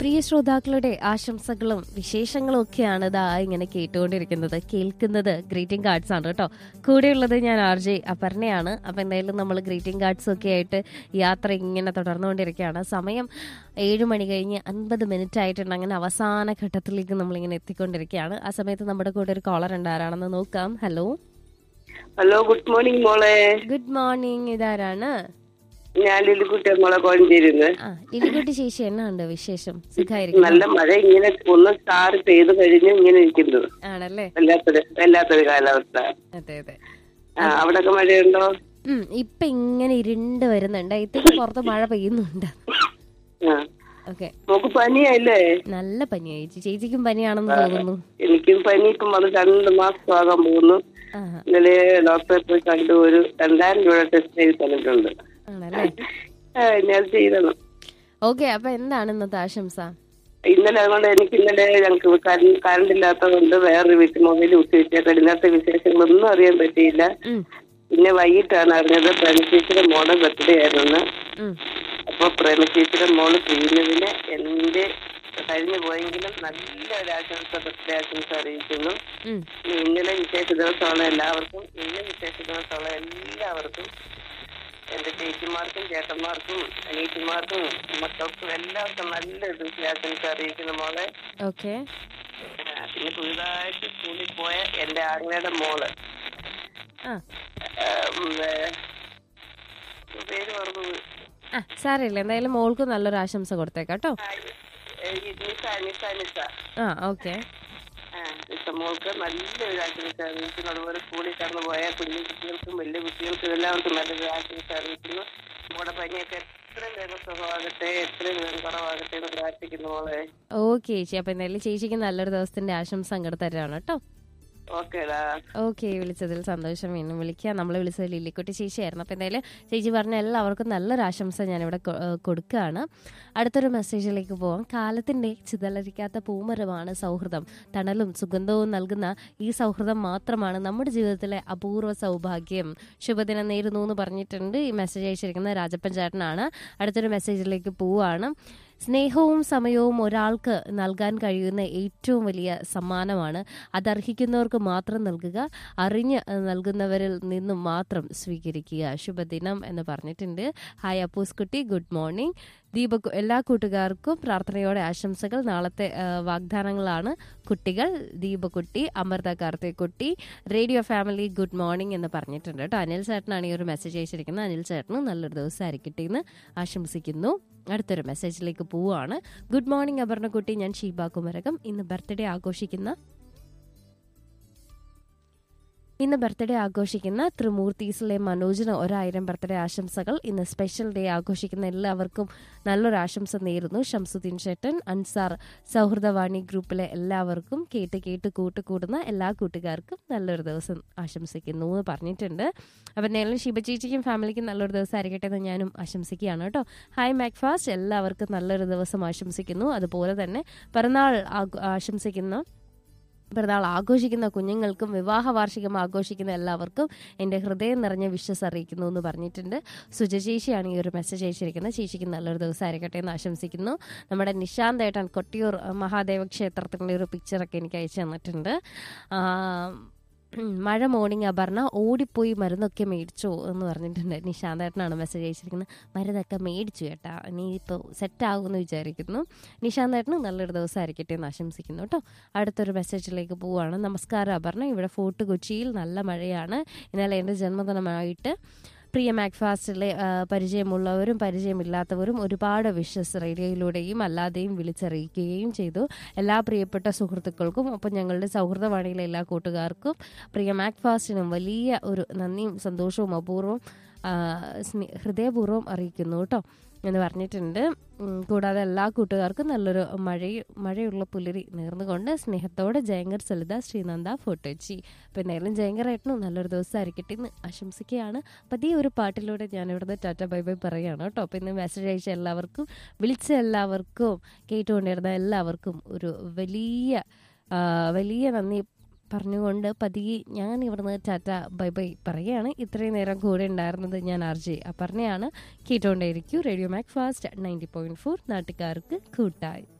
പ്രിയ ശ്രോതാക്കളുടെ ആശംസകളും വിശേഷങ്ങളും ഒക്കെയാണ് ഇതാ ഇങ്ങനെ കേട്ടുകൊണ്ടിരിക്കുന്നത് കേൾക്കുന്നത് ഗ്രീറ്റിംഗ് കാർഡ്സ് ആണ് കേട്ടോ കൂടെയുള്ളത് ഞാൻ ആർ ജെ അപർണയാണ് അപ്പം എന്തായാലും നമ്മൾ ഗ്രീറ്റിംഗ് കാർഡ്സ് ഒക്കെ ആയിട്ട് യാത്ര ഇങ്ങനെ തുടർന്നുകൊണ്ടിരിക്കുകയാണ് സമയം ഏഴ് മണി കഴിഞ്ഞ് അൻപത് മിനിറ്റ് ആയിട്ടുണ്ട് അങ്ങനെ അവസാന ഘട്ടത്തിലേക്ക് നമ്മളിങ്ങനെ എത്തിക്കൊണ്ടിരിക്കുകയാണ് ആ സമയത്ത് നമ്മുടെ കൂടെ ഒരു കോളർ ഉണ്ട് ആരാണെന്ന് നോക്കാം ഹലോ ഹലോ ഗുഡ് മോർണിംഗ് മോളെ ഗുഡ് മോർണിംഗ് ഇതാരാണ് ഞാൻ ലിലിക്കുട്ടി മോളെ കോഴിഞ്ചേരിന്ന് ആ ലിലിക്കുട്ടി ചേച്ചി എന്നാ ഉണ്ട് വിശേഷം സുഖമായിരിക്കും നല്ല മഴ ഇങ്ങനെ ഒന്ന് ചാറി പെയ്ത് കഴിഞ്ഞ് ഇങ്ങനെ ഇരിക്കുന്നു ആണല്ലേ വല്ലാത്തൊരു വല്ലാത്തൊരു കാലാവസ്ഥ അതെ അതെ ആ അവിടൊക്കെ മഴയുണ്ടോ ഉം, ഇപ്പൊ ഇങ്ങനെ ഇരുണ്ട് വരുന്നുണ്ട് ഇത്തിരി പുറത്ത് മഴ പെയ്യുന്നുണ്ട് ആ ഓക്കെ നമുക്ക് പനിയല്ലേ നല്ല പനിയായി ചേച്ചി ചേച്ചിക്കും പനിയാണെന്ന് തോന്നുന്നു എനിക്കും പനി ഇപ്പം വന്ന് രണ്ട് മാസം ആകാൻ പോകുന്നു ആ ഇന്നലെ ഡോക്ടറെ പോയി കണ്ടു ഒരു രണ്ടായിരം രൂപ ടെസ്റ്റ് ചെയ്ത് തന്നിട്ടുണ്ട് ആണല്ലേ ആ, ഞാൻ ചെയ്തണം ഓക്കെ അപ്പൊ എന്താണ് ഇന്നത്തെ ആശംസ ഇന്നലെ അതുകൊണ്ട് എനിക്ക് ഇന്നലെ ഞങ്ങൾക്ക് കറണ്ട് കറണ്ട് ഇല്ലാത്തതുകൊണ്ട് വേറൊരു വീട്ടിൽ മൊബൈൽ കുത്തിവെച്ചേക്കാം ഇന്നത്തെ വിശേഷങ്ങളൊന്നും അറിയാൻ പറ്റിയില്ല ഉം, പിന്നെ വൈകിട്ടാണ് അറിഞ്ഞത് പ്രേമചേച്ചിയുടെ മോളെ ബർത്ത്ഡേ ആയിരുന്നു ഉം. അപ്പൊ പ്രേമചേച്ചിയുടെ മോള് ചെയ്യുന്നതിന് എന്റെ കഴിഞ്ഞു പോയെങ്കിലും നല്ല ഒരു ആശംസ ബർത്ത്ഡേ ആശംസ അറിയിക്കുന്നു ഉം. ഇന്നലെ വിശേഷ ദിവസമാണ് എല്ലാവർക്കും ഇന്ന് വിശേഷ ദിവസമുള്ള എല്ലാവർക്കും എന്റെ ചേച്ചിമാർക്കും ചേട്ടന്മാർക്കും അനീറ്റിമാർക്കും മക്കൾക്കും എല്ലാവർക്കും നല്ലൊരു ആശംസ അറിയിക്കുന്നു മോളെ ഓക്കെ ആ, പിന്നെ പുതുതായിട്ട് സ്കൂളിൽ പോയ എന്റെ ആങ്ങളയുടെ മോള് ആ ആ, ഉം, ഏ, പേര് മറന്നു ആ സാരമില്ല എന്തായാലും മോൾക്ക് നല്ലൊരു ആശംസ കൊടുത്തേക്കാം കേട്ടോ നിസ നിസ നിസ ആ ഓക്കെ ആ നിസ മോൾക്ക് നല്ലൊരു ആശംസ അറിയിക്കുന്നു അതുപോലെ സ്കൂളിൽ കടന്നു പോയ കുഞ്ഞു കുട്ടികൾക്കും വലിയ കുട്ടികൾക്കും എല്ലാവർക്കും നല്ലൊരു ആശംസ അറിയിക്കുന്നു നമ്മുടെ പനിയൊക്കെ എത്രയും വേഗം സുഖമാകട്ടെ എത്രയും വേഗം കുറവാകട്ടെ എന്ന് പ്രാർത്ഥിക്കുന്നു മോളെ ഓക്കെ ചേച്ചി അപ്പൊ എന്തായാലും ചേച്ചിക്ക് നല്ലൊരു ദിവസത്തിന്റെ ആശംസ അങ്ങോട്ട് തരാണ് കേട്ടോ ഓക്കേടാ ഓക്കെ വിളിച്ചതിൽ സന്തോഷം വീണ്ടും വിളിക്കുക നമ്മളെ വിളിച്ചത് ലില്ലിക്കുട്ടി ചേച്ചിയായിരുന്നു അപ്പോൾ എന്തായാലും ചേച്ചി പറഞ്ഞ എല്ലാവർക്കും നല്ലൊരു ആശംസ ഞാനിവിടെ കൊ- ഏഹ് കൊടുക്കുകയാണ് അടുത്തൊരു മെസ്സേജിലേക്ക് പോവാം കാലത്തിൻ്റെ ചിതലരിക്കാത്ത പൂമരമാണ് സൗഹൃദം തണലും സുഗന്ധവും നൽകുന്ന ഈ സൗഹൃദം മാത്രമാണ് നമ്മുടെ ജീവിതത്തിലെ അപൂർവ സൗഭാഗ്യം ശുഭദിനം നേരുന്നു എന്ന് പറഞ്ഞിട്ടുണ്ട് ഈ മെസ്സേജ് അയച്ചിരിക്കുന്നത് രാജപ്പൻ ചേട്ടനാണ് അടുത്തൊരു മെസ്സേജിലേക്ക് പോവാണ് സ്നേഹവും സമയവും ഒരാൾക്ക് നൽകാൻ കഴിയുന്ന ഏറ്റവും വലിയ സമ്മാനമാണ് അതർഹിക്കുന്നവർക്ക് മാത്രം നൽകുക അറിഞ്ഞ് നൽകുന്നവരിൽ നിന്നും മാത്രം സ്വീകരിക്കുക ശുഭദിനം എന്ന് പറഞ്ഞിട്ടുണ്ട് ഹായ് അപ്പൂസ് കുട്ടി ഗുഡ് മോർണിംഗ് ദീപക് എല്ലാ കൂട്ടുകാർക്കും പ്രാർത്ഥനയോടെ ആശംസകൾ നാളത്തെ ആ, വാഗ്ദാനങ്ങളാണ് കുട്ടികൾ Deepakutty Amritha Karthikkutty radio family good morning എന്ന് പറഞ്ഞിട്ടുണ്ട് കേട്ടോ അനിൽ ചേട്ടനാണ് ഈ ഒരു മെസ്സേജ് അയച്ചിരിക്കുന്നത് അനിൽ ചേട്ടനും നല്ലൊരു ദിവസം ആയിരിക്കട്ടെ എന്ന് ആശംസിക്കുന്നു അടുത്തൊരു മെസ്സേജിലേക്ക് പോവുകയാണ് ഗുഡ് മോർണിംഗ് അപർണക്കുട്ടി ഞാൻ ഷീബ കുമരകം ഇന്ന് ബർത്ത്ഡേ ആഘോഷിക്കുന്ന ഇന്ന് ബർത്ത്ഡേ ആഘോഷിക്കുന്ന ത്രിമൂർത്തീസിലെ മനോജിന് ഒരായിരം ബർത്ത്ഡേ ആശംസകൾ ഇന്ന് സ്പെഷ്യൽ ഡേ ആഘോഷിക്കുന്ന എല്ലാവർക്കും നല്ലൊരു ആശംസ നേരുന്നു ഷംസുദ്ദീൻ ചേട്ടൻ അൻസാർ സൗഹൃദവാണി ഗ്രൂപ്പിലെ എല്ലാവർക്കും കേട്ട് കേട്ട് കൂട്ടുകൂടുന്ന എല്ലാ കൂട്ടുകാർക്കും നല്ലൊരു ദിവസം ആശംസിക്കുന്നു എന്ന് പറഞ്ഞിട്ടുണ്ട് അപ്പം എന്തായാലും ശിവ ചേച്ചിക്കും ഫാമിലിക്കും നല്ലൊരു ദിവസം ആയിരിക്കട്ടെ എന്ന് ഞാനും ആശംസിക്കുകയാണ് കേട്ടോ ഹായ് മാക്ഫാസ്റ്റ് എല്ലാവർക്കും നല്ലൊരു ദിവസം ആശംസിക്കുന്നു അതുപോലെ തന്നെ പിറന്നാൾ ആഘ- ആശംസിക്കുന്ന പിറന്നാൾ ആഘോഷിക്കുന്ന കുഞ്ഞുങ്ങൾക്കും വിവാഹ വാർഷികം ആഘോഷിക്കുന്ന എല്ലാവർക്കും എൻ്റെ ഹൃദയം നിറഞ്ഞ വിശ്വസ് അറിയിക്കുന്നു എന്ന് പറഞ്ഞിട്ടുണ്ട് സുജ ചേച്ചിയാണ് ഈ ഒരു മെസ്സേജ് അയച്ചിരിക്കുന്നത് ചേച്ചിക്ക് നല്ലൊരു ദിവസം ആയിരിക്കട്ടെ എന്ന് ആശംസിക്കുന്നു നമ്മുടെ നിശാന്ത് ഏട്ടൻ കൊട്ടിയൂർ അഹ്, മഹാദേവ ക്ഷേത്രത്തിൻ്റെ ഒരു പിക്ചറൊക്കെ എനിക്ക് അയച്ചു തന്നിട്ടുണ്ട് ആ, ഉം, മഴ മോർണിംഗ് അപർണ ഓടിപ്പോയി മരുന്നൊക്കെ മേടിച്ചോ എന്ന് പറഞ്ഞിട്ടുണ്ട് നിശാന്തേട്ടനാണ് മെസ്സേജ് അയച്ചിരിക്കുന്നത് മരുന്നൊക്കെ മേടിച്ചു കേട്ടാ ഇനി ഇപ്പോൾ സെറ്റ് ആകുമെന്ന് വിചാരിക്കുന്നു നിശാന്തേട്ടന് നല്ലൊരു ദിവസം ആയിരിക്കട്ടെ എന്ന് ആശംസിക്കുന്നു കേട്ടോ അടുത്തൊരു മെസ്സേജിലേക്ക് പോവുകയാണ് നമസ്കാരം അപർണ ഇവിടെ ഫോർട്ട് കൊച്ചിയിൽ നല്ല മഴയാണ് ഇന്നലെ എൻ്റെ ജന്മദിനമായിട്ട് പ്രിയ മാക്ഫാസ്റ്റിലെ ആ, പരിചയമുള്ളവരും പരിചയമില്ലാത്തവരും ഒരുപാട് വിഷസ് റേഡിയോയിലൂടെയും അല്ലാതെയും വിളിച്ചറിയിക്കുകയും ചെയ്തു എല്ലാ പ്രിയപ്പെട്ട സുഹൃത്തുക്കൾക്കും ഒപ്പം ഞങ്ങളുടെ സൗഹൃദവാണിയിലെ എല്ലാ കൂട്ടുകാർക്കും പ്രിയ മാക്ഫാസ്റ്റിനും വലിയ ഒരു നന്ദിയും സന്തോഷവും അപൂർവം ആ, സ്നേ- ഹൃദയപൂർവ്വം അറിയിക്കുന്നു കേട്ടോ എന്ന് പറഞ്ഞിട്ടുണ്ട് ഉം, കൂടാതെ എല്ലാ കൂട്ടുകാർക്കും നല്ലൊരു മഴ മഴയുള്ള പുലരി നേർന്നുകൊണ്ട് സ്നേഹത്തോടെ ജയങ്കർ സലിത ശ്രീനന്ദ ഫോട്ടോച്ചി അപ്പം എന്തായാലും ജയങ്കറായിട്ടും നല്ലൊരു ദിവസം ആയിരിക്കട്ടെ എന്ന് ആശംസിക്കുകയാണ് അപ്പം ഈ ഒരു പാട്ടിലൂടെ ഞാൻ ഇവിടുന്ന് ടാറ്റ ബൈ ബൈ പറയുകയാണ് കേട്ടോ അപ്പം ഇന്ന് മെസ്സേജ് അയച്ച എല്ലാവർക്കും വിളിച്ച എല്ലാവർക്കും കേട്ടുകൊണ്ടിരുന്ന എല്ലാവർക്കും ഒരു വലിയ ആ, വലിയ നന്ദി പറഞ്ഞുകൊണ്ട് പതിയെ ഞാൻ ഇവിടുന്ന് ടാറ്റ ബൈ ബൈ പറയുകയാണ് ഇത്രയും നേരം കൂടെ ഉണ്ടായിരുന്നത് ഞാൻ ആർ ജെ അപർണയാണ് കേട്ടുകൊണ്ടേയിരിക്കും radio Mac fast ninety point four നാട്ടുകാർക്ക് കൂട്ടായി